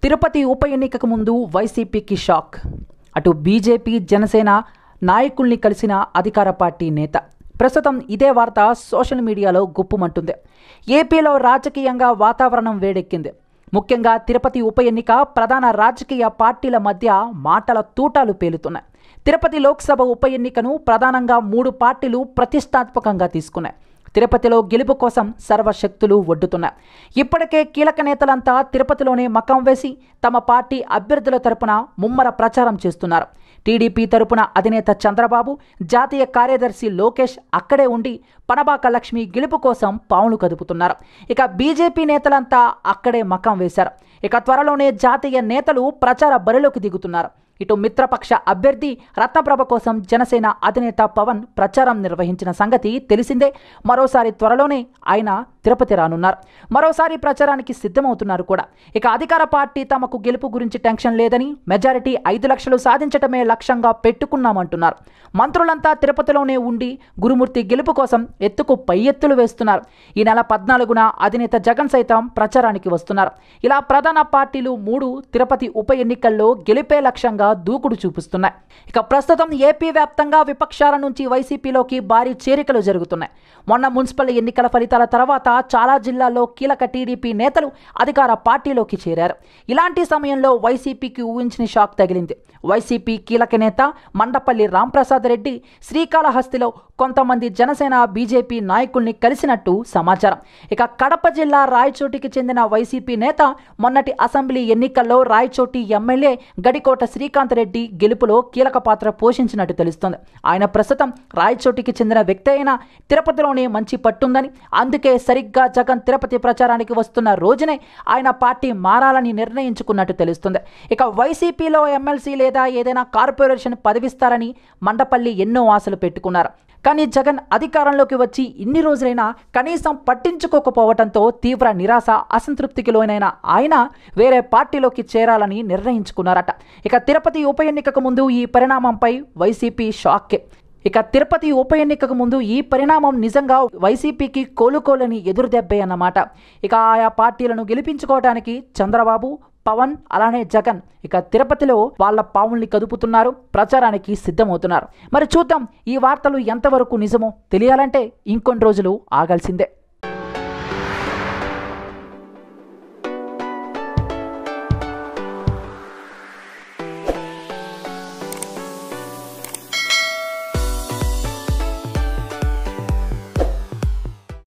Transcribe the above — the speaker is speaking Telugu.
తిరుపతి ఉప ఎన్నికకు ముందు వైసీపీకి షాక్ అటు బీజేపీ జనసేన నాయకుల్ని కలిసిన అధికార పార్టీ నేత ప్రస్తుతం ఇదే వార్త సోషల్ మీడియాలో గుప్పుమంటుంది ఏపీలో రాజకీయంగా వాతావరణం వేడెక్కింది ముఖ్యంగా తిరుపతి ఉప ఎన్నిక ప్రధాన రాజకీయ పార్టీల మధ్య మాటల తూటాలు పేలుతున్నాయి తిరుపతి లోక్సభ ఉప ఎన్నికను ప్రధానంగా మూడు పార్టీలు ప్రతిష్టాత్మకంగా తీసుకున్నాయి తిరుపతిలో గెలుపు కోసం సర్వశక్తులు ఒడ్డుతున్నాయి ఇప్పటికే కీలక నేతలంతా తిరుపతిలోనే మకం వేసి తమ పార్టీ అభ్యర్థుల తరపున ముమ్మర ప్రచారం చేస్తున్నారు టీడీపీ తరపున అధినేత చంద్రబాబు జాతీయ కార్యదర్శి లోకేష్ అక్కడే ఉండి పనబాక లక్ష్మి గెలుపు కోసం పావులు కదుపుతున్నారు ఇక బీజేపీ నేతలంతా అక్కడే మకం వేశారు ఇక త్వరలోనే జాతీయ నేతలు ప్రచార బరిలోకి దిగుతున్నారు ఇటు మిత్రపక్ష అభ్యర్థి రత్నప్రభ కోసం జనసేన అధినేత పవన్ ప్రచారం నిర్వహించిన సంగతి తెలిసిందే మరోసారి త్వరలోనే ఆయన తిరుపతి రానున్నారు మరోసారి ప్రచారానికి సిద్ధమవుతున్నారు కూడా ఇక అధికార పార్టీ తమకు గెలుపు గురించి టెన్షన్ లేదని మెజారిటీ ఐదు లక్షలు సాధించటమే లక్ష్యంగా పెట్టుకున్నామంటున్నారు మంత్రులంతా తిరుపతిలోనే ఉండి గురుమూర్తి గెలుపు కోసం ఎత్తుకు పై ఎత్తులు వేస్తున్నారు ఈ నెల పద్నాలుగున అధినేత జగన్ సైతం ప్రచారానికి వస్తున్నారు ఇలా ప్రధాన పార్టీలు మూడు తిరుపతి ఉప ఎన్నికల్లో గెలిపే లక్ష్యంగా దూకుడు చూపిస్తున్నాయి ఇక ప్రస్తుతం ఏపీ వ్యాప్తంగా విపక్షాల నుంచి వైసీపీలోకి భారీ చేరికలు జరుగుతున్నాయి మొన్న మున్సిపల్ ఎన్నికల ఫలితాల తర్వాత చాలా జిల్లాల్లో కీలక టీడీపీ నేతలు అధికార పార్టీలోకి చేరారు ఇలాంటి సమయంలో వైసీపీకి ఊహించిన షాక్ తగిలింది వైసీపీ కీలక నేత మండపల్లి రాంప్రసాద్ రెడ్డి శ్రీకాళహస్తిలో కొంతమంది జనసేన బీజేపీ నాయకుల్ని కలిసినట్టు సమాచారం ఇక కడప జిల్లా రాయచోటికి చెందిన వైసీపీ నేత మొన్నటి అసెంబ్లీ ఎన్నికల్లో రాయచోటి ఎమ్మెల్యే గడికోట శ్రీకాంత్ రెడ్డి గెలుపులో కీలక పాత్ర పోషించినట్టు తెలుస్తోంది ఆయన ప్రస్తుతం రాయచోటికి చెందిన వ్యక్తి అయినా తిరుపతిలోనే మంచి పట్టుందని అందుకే సరిగ్గా జగన్ తిరుపతి ప్రచారానికి వస్తున్న రోజునే ఆయన పార్టీ మారాలని నిర్ణయించుకున్నట్టు తెలుస్తుంది ఇక వైసీపీలో ఎమ్మెల్సీ లేదా ఏదైనా కార్పొరేషన్ పదవిస్తారని మండపల్లి ఎన్నో ఆశలు పెట్టుకున్నారు కానీ జగన్ అధికారంలోకి వచ్చి ఇన్ని రోజులైనా కనీసం పట్టించుకోకపోవడంతో తీవ్ర నిరాశ అసంతృప్తికి లోనైన ఆయన వేరే పార్టీలోకి చేరాలని నిర్ణయించుకున్నారట ఇక తిరుపతి ఉప ఎన్నికకు ముందు ఈ పరిణామంపై వైసీపీ షాక్ ఇక తిరుపతి ఉప ఎన్నికకు ముందు ఈ పరిణామం నిజంగా వైసీపీకి కోలుకోలేని ఎదురుదెబ్బే అన్నమాట ఇక ఆయా పార్టీలను గెలిపించుకోవడానికి చంద్రబాబు పవన్ అలానే జగన్ ఇక తిరుపతిలో వాళ్ళ పావుల్ని కదుపుతున్నారు ప్రచారానికి సిద్ధమవుతున్నారు మరి చూద్దాం ఈ వార్తలు ఎంతవరకు నిజమో తెలియాలంటే ఇంకొన్ని రోజులు ఆగాల్సిందే